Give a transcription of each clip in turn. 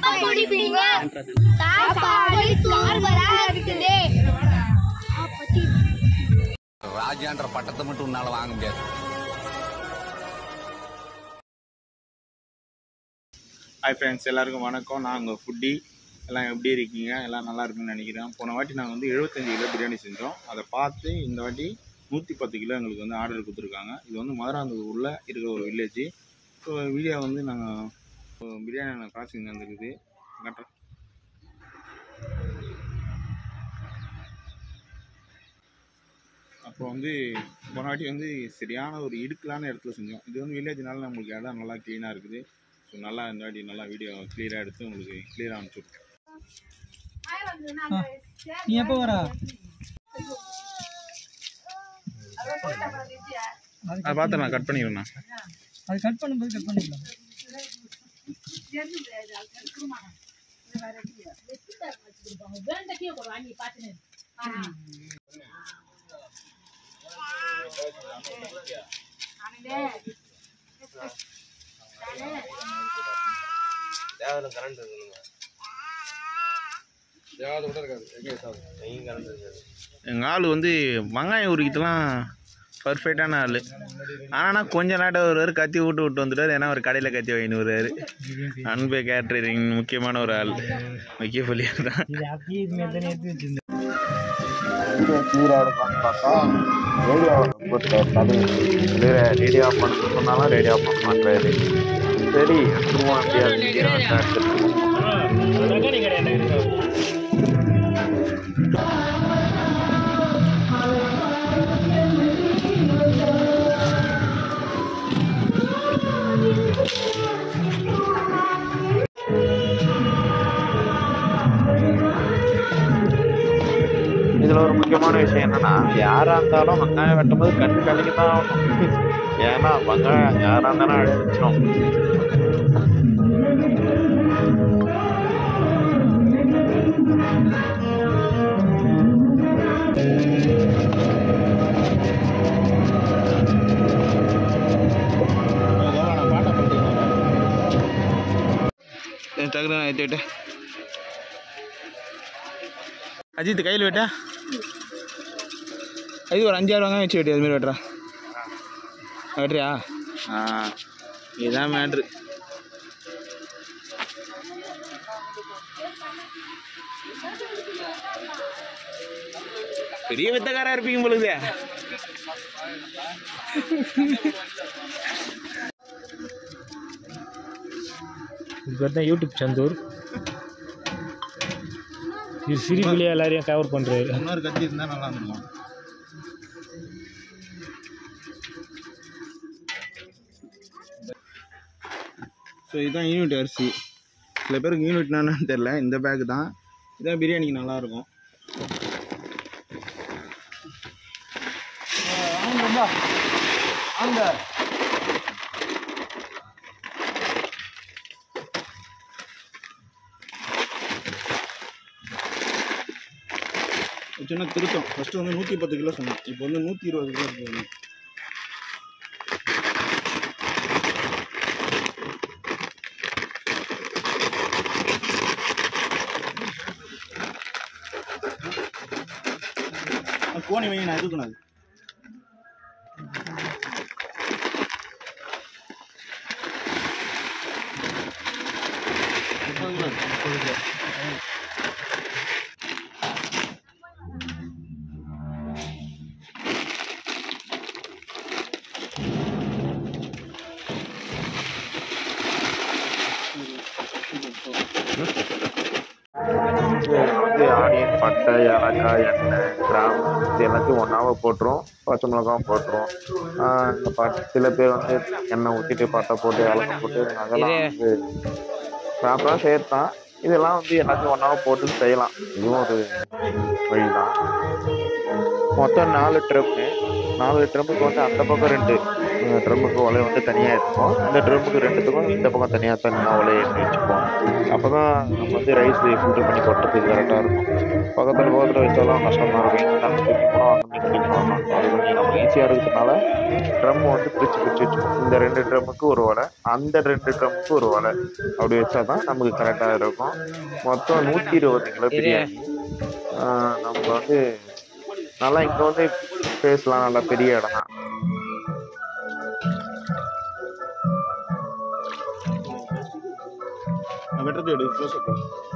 எப்ப முடிப்பீங்க சாப்பாடு சூப்பரா இருக்குது ராஜான்ற பட்டத்தை மட்டும் உன்னால வாங்க முடியாது ஹாய் ஃப்ரெண்ட்ஸ் எல்லாருக்கும் வணக்கம் நான் உங்கள் ஃபுட்டி எல்லாம் எப்படி இருக்கீங்க எல்லாம் நல்லா இருக்குன்னு நினைக்கிறேன் போன வாட்டி நாங்கள் வந்து 75 கிலோ பிரியாணி செஞ்சோம் அதை பார்த்து இந்த வாட்டி நூற்றி பத்து கிலோ எங்களுக்கு வந்து ஆர்டர் கொடுத்துருக்காங்க இது வந்து மதுராந்தூர் உள்ள இருக்கிற ஒரு வில்லேஜ் ஸோ வீடியோ வந்து நாங்கள் பிரியாணி கிராசிங் நடந்துருக்குது காட்டுறேன் அப்புறம் வந்து போன வாட்டி வந்து சரியான ஒரு இடுக்கலான இடத்துல செஞ்சோம் இது வந்து வில்லேஜ்னால நம்மளுக்கு இடம் நல்லா க்ளீனாக இருக்குது ஸோ நல்லா இந்த வாட்டி நல்லா வீடியோ கிளியராக எடுத்து உங்களுக்கு கிளியராக அனுப்பிச்சுட்ருக்கேன் நீ எப்போ வர அதை பார்த்து நான் கட் பண்ணிடுறேண்ணா அது கட் பண்ணும்போது கட் பண்ணிக்கலாம் எங்கள் ஆள் வந்து வெங்காயம் உரிக்கிட்டுலாம் பர்ஃபெக்டான ஆள் ஆனால் கொஞ்ச நாட்டம் வருவார் கத்தி விட்டு விட்டு வந்துட்டார் ஏன்னா ஒரு கடையில் கத்தி வாங்கிட்டு வருவார் அன்பே கேட்ரிங் முக்கியமான ஒரு ஆள் முக்கிய புள்ளியார் தான் இது அப்படியே இது மாதிரி தானே எடுத்து வச்சிருந்தேன் கிளியராக இருக்கும்னு பார்த்தா ரேடியோ போட்டுட்டார் கதை ரேடியோ ஆஃப் பண்ண சொன்னாலும் ரேடியோ ஆஃப் பண்ண மாட்டாரு சரி எடுத்துருவோம் எப்படியாவது இதில் ஒரு முக்கியமான விஷயம் என்னன்னா யாராக இருந்தாலும் வெங்காயம் வெட்டும்போது கண்ணு கழிக்க தான் ஆகணும் ஏன்னா வெங்காயம் யாராக இருந்தாலும் அழிச்சிடும் டக்குனு ஏற்றி விட்டு அஜித் கையில் வெட்டா இது ஒரு அஞ்சாறு வெங்காயம் வச்சு வெட்டி அதுமாரி வெட்டுறா வெட்டுறியா ஆ இதுதான் மேட்ரு பெரிய வித்தக்காரா இருப்பீங்க பொழுது இது பேர் தான் யூடியூப் சந்தூர் இது சிரிப்புலேயே எல்லாரையும் கவர் பண்ணுறாரு இன்னொரு கத்தி இருந்தால் நல்லா இருந்திருக்கும் ஸோ இதுதான் யூனிட் அரிசி சில பேருக்கு யூனிட்னா என்னன்னு தெரில இந்த பேக் தான் இதான் பிரியாணிக்கு நல்லாயிருக்கும் ஒரு சின்ன திருத்தம் ஃபஸ்ட்டு வந்து நூற்றி பத்து கிலோ சொன்னேன் இப்போ வந்து நூற்றி இருபது கிலோ இருக்குது கோணி வைங்க நான் எதுக்குனாது வந்து ஆனியன் பட்டை ஏலக்காய் எண்ணெய் கிராம்பு இது எல்லாத்தையும் ஒன்றாவே போட்டுரும் பச்சை மிளகாவும் போட்டுரும் இந்த பட் சில பேர் வந்து எண்ணெய் ஊற்றிட்டு பட்டை போட்டு ஏலக்காய் போட்டு அதெல்லாம் வந்து ப்ராப்பராக சேர்த்தான் இதெல்லாம் வந்து எல்லாத்தையும் ஒன்றாவே போட்டு செய்யலாம் இதுவும் ஒரு வழி தான் மொத்தம் நாலு ட்ரம்ப்பு நாலு ட்ரம்ப்புக்கு வந்து அந்த பக்கம் ரெண்டு ட்ரம்முக்கு ஒலை வந்து தனியாக இருக்கும் இந்த ட்ரம்முக்கு ரெண்டுத்துக்கும் இந்த பக்கம் தனியாக தனியாக ஒலையை எடுத்து வச்சுப்போம் அப்போ தான் நம்ம வந்து ரைஸ் ஃபில்டர் பண்ணி கொட்டுறதுக்கு கரெக்டாக இருக்கும் பக்கத்தில் பக்கத்தில் வச்சாலும் கஷ்டமாக இருக்கும் இங்கே நாங்கள் தூக்கி போனோம் அங்கே தூக்கி போனோம் அது கொஞ்சம் நமக்கு ஈஸியாக இருக்கிறதுனால ட்ரம் வந்து பிரித்து பிரித்து வச்சுப்போம் இந்த ரெண்டு ட்ரம்முக்கு ஒரு ஒலை அந்த ரெண்டு ட்ரம்முக்கு ஒரு ஒலை அப்படி வச்சா தான் நமக்கு கரெக்டாக இருக்கும் மொத்தம் நூற்றி இருபது கிலோ பிரியாணி ஆஹ் நம்ம வந்து நல்லா இங்கே வந்து பேசலாம் நல்லா பெரிய இடம் தான் வெட்டுறது எடு க்ளோஸ் அப்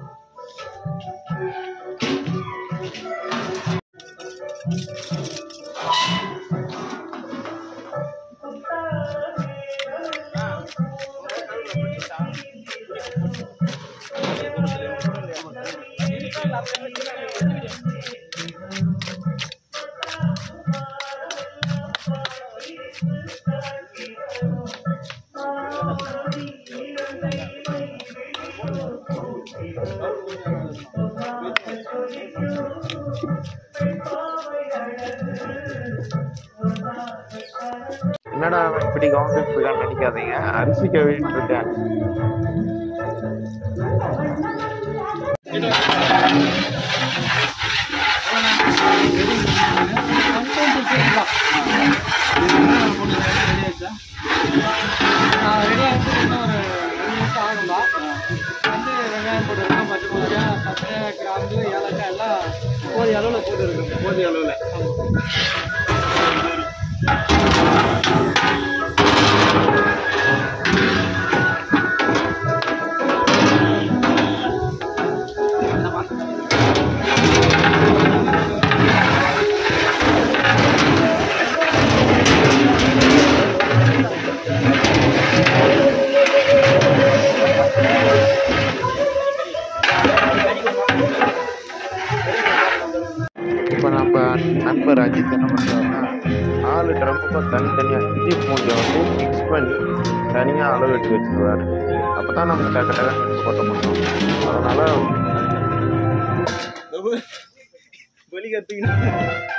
என்னடா அவன் இப்படி கவுண்ட் இருக்கான்னு நினைக்காதீங்க அரிசி கவிட்டு இருக்கேன் போதிய அளவில் போட்டு இருக்கு போதிய அளவில் இப்போ நம்ம நண்பர் அஜித் என்ன பண்ணுறாருன்னா நாலு ட்ரம்முக்கும் தனித்தனியாக இஞ்சி பூண்டை வந்து மிக்ஸ் பண்ணி தனியாக அளவு எடுத்து வச்சுருவாரு அப்போ தான் நம்ம டக்கு டக்கு மிக்ஸ் கொட்ட முடியும் அதனால் வெளி கற்றுக்கிட்டு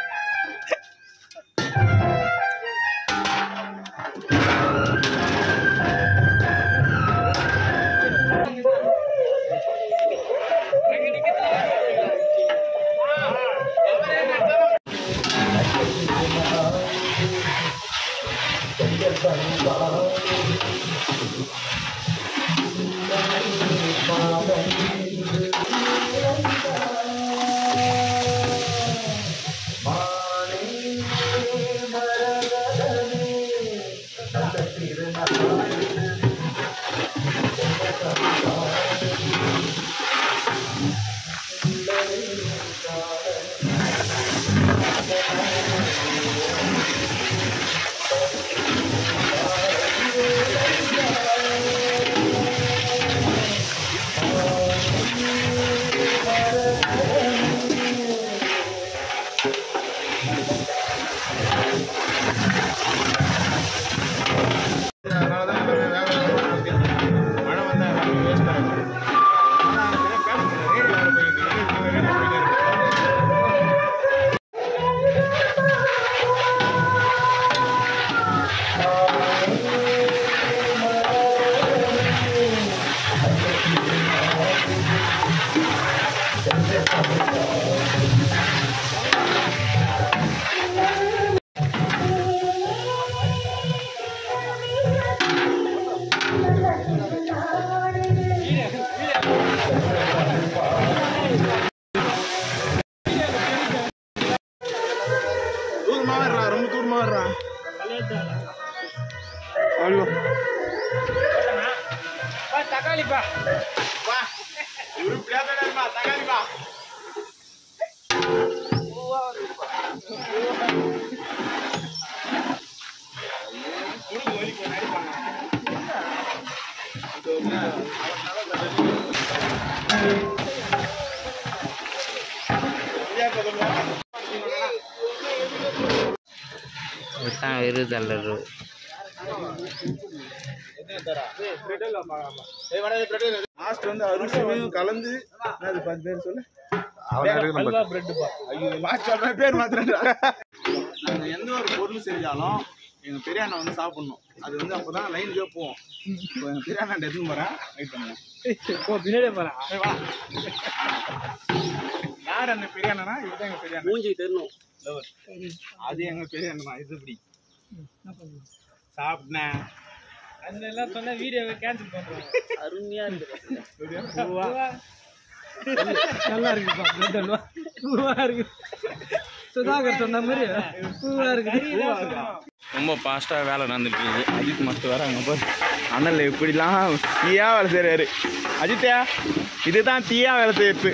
மழை வந்தால் எல்லாமே வேஸ்ட் ஆகும் தூரமாக வர்றா ரொம்ப தூரமாக வர்றா ஐயோ தக்காளிப்பா வா உருப்படியாக தானே இருப்பா தகாதிப்பா விருதல்லரு லாஸ்ட் வந்து அரிசியும் கலந்து என்னது பத்து பேர் சொல்லு ஐயோ லாஸ்ட் பேர் மாத்திரா நாங்கள் எந்த ஒரு பொருள் செஞ்சாலும் எங்கள் பெரிய அண்ணன் வந்து சாப்பிட்ணும் அது வந்து அப்போ தான் லைனுக்கே போவோம் இப்போ எங்கள் பெரிய அண்ணன் எடுத்துன்னு போகிறேன் வெயிட் பண்ணுங்க ஓ பின்னாடியே போறேன் ஏய், வா யார் அண்ணன் பெரிய அண்ணனா இதுதான் எங்கள் பெரிய அண்ணன் மூஞ்சி தெரியணும் லவர் அது எங்கள் பெரிய அண்ணன் தான் இது இப்படி சாப்பிட்டேன் அதெல்லாம் சொன்னா வீடியோவை கேன்சல் பண்றோம் அருமையா இருக்கு நல்லா இருக்குப்பா பிரெட் அல்வா பூவா இருக்கு சுதாகர் சொன்ன மாதிரி பூவா இருக்கு ரொம்ப ஃபாஸ்ட்டாக வேலை நடந்துட்டு இருக்குது அஜித் மாஸ்டர் வேற அங்கே போய் அண்ணல் இப்படிலாம் தீயா வேலை செய்கிறாரு அஜித்தா இதுதான் தீயா வேலை செய்யறது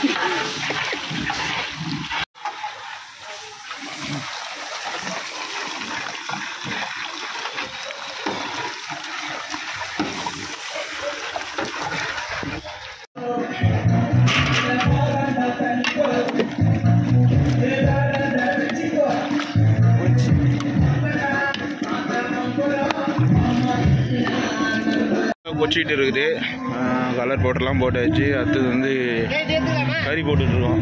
கொச்சிட்டு இருக்குது கலர் பவுடர்லாம் போட்டு வச்சு அடுத்தது வந்து கறி போட்டுட்டு இருக்கோம்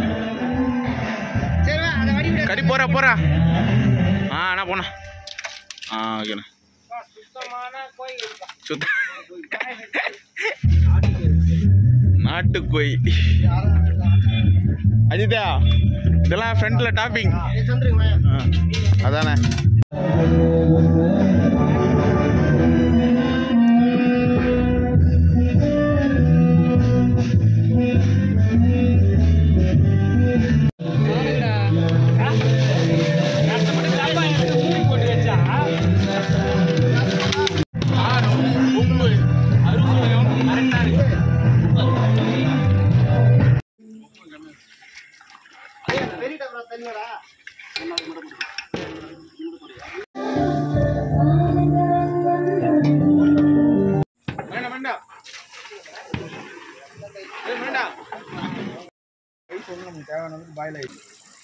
கறி போறா போறா ஆ அண்ணா போண்ணா ஆ ஓகேண்ணா சுத்த நாட்டுக்கோய் அஜிதா இதெல்லாம் ஃப்ரண்ட்ல டாப்பிங் அதானே போட்டு வச்சா உப்பு அறுபது கரெக்டாக இருக்கு வேண்டாம் வேண்டாம் ஏய், வேண்டாம் ரைஸ் வந்து நமக்கு தேவையானது பாயில் ஆயிடுச்சு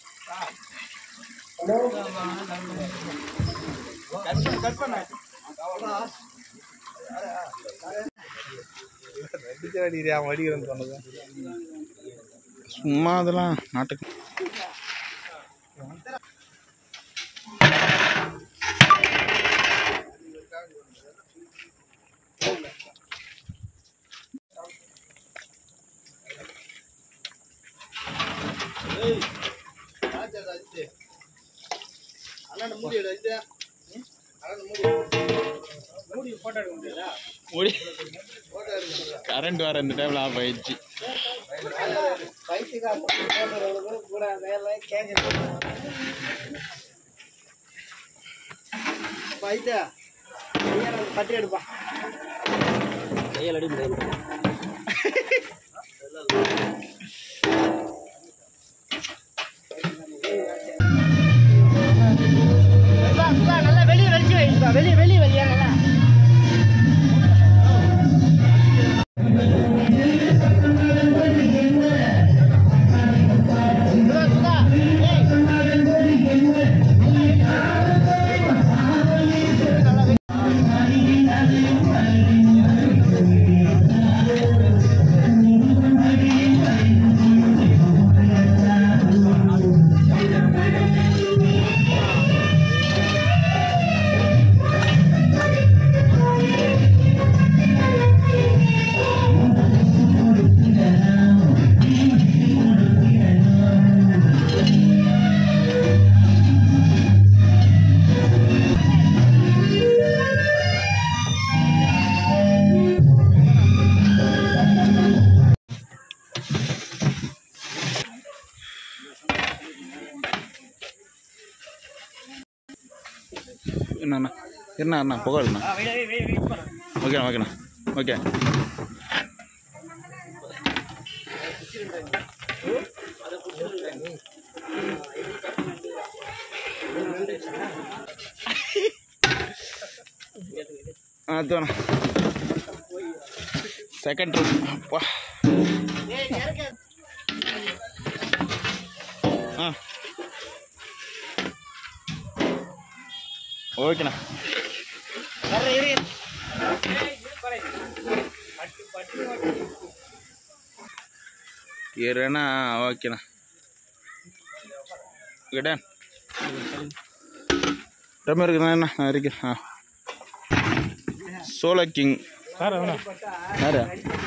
கட் பண்ண சும்மா அதெல்லாம் நாட்டுக்கு முடி கரண்ட் வர இந்த டைம்ல ஆஃப் ஆயிடுச்சு பட்டி எடுப்பா கையால் அடி முடியாது நல்லா வெளியே வெளிச்சு வைப்பா வெளியே வெளியே வெளியே நல்லா சுதா, சுதா, ஏய். என்னண்ணா என்ன அண்ணா புகை இருக்குண்ணா ஓகேண்ணா ஓகேண்ணா ஓகே ஆ தோணா செகண்ட் ரூம் அப்பா ஆ ஓகேண்ணா இருண்ணா ஓகேண்ணா ஓகே டன் ரம்யா இருக்குதா என்ன நான் இருக்கேன் ஆ சோலா கிங் யாரு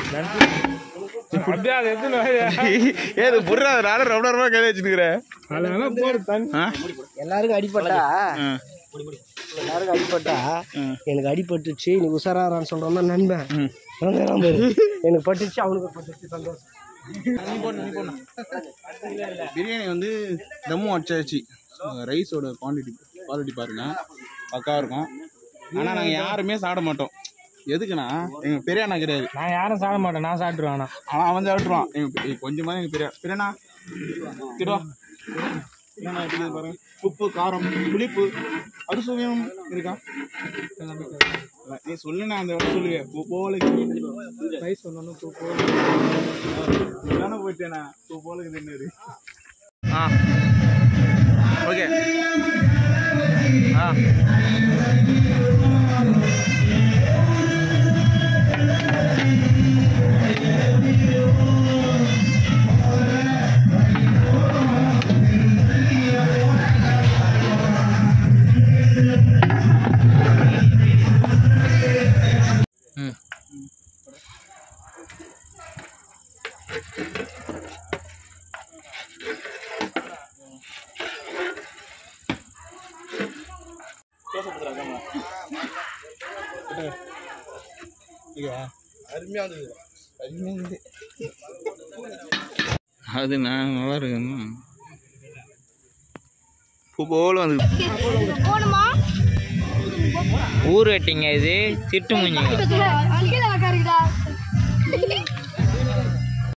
ஏது புர்ரா நானும் ரொம்ப நேரமா கையில் வச்சுருக்கிறேன் ஆ எல்லாருக்கும் அடிபட்டா ஆ எல்லாருக்கும் அடிபட்டா ம். எனக்கு அடிபட்டுச்சு நீ உஷாரான்னு சொல்றோம்னா நண்பன் அவன் வேணாம் பாரு. எனக்கு பட்டுச்சு அவனுக்கு பட்டுச்சு சந்தோஷம் பிரியாணி வந்து தம்மும் அடிச்சாச்சு ரைஸோட குவான்டிட்டி குவாலிட்டி பாருங்க பக்காவாக இருக்கும் ஆனால் நாங்கள் யாருமே சாப்பிட மாட்டோம் எதுக்குண்ணா எங்கள் பெரிய அண்ணா கிடையாது நான் யாரும் சாப்பிட மாட்டேன் நான் சாப்பிட்டுருவேன் ஆனால் அவன் சாப்பிட்ருவான் எங்கள் கொஞ்சமாக எங்கள் பெரிய பெரியண்ணா திடுவா என்னண்ணா எப்படி இருக்கு பாருங்க உப்பு காரம் புளிப்பு அறுசுவையும் இருக்கா நீ சொல்லுண்ணா அந்த இடம் சொல்லுவே பூ போல ரைஸ் ஒன்று தானே போயிட்டேண்ணா பூ போல தின்னு ஆ ஓகே ஆ ம் அது நான் நல்லா இருக்குண்ணா பூ போல வந்து ஊர் வெட்டிங்க இது திட்டு முஞ்சிங்க அங்கேயே உக்காருடா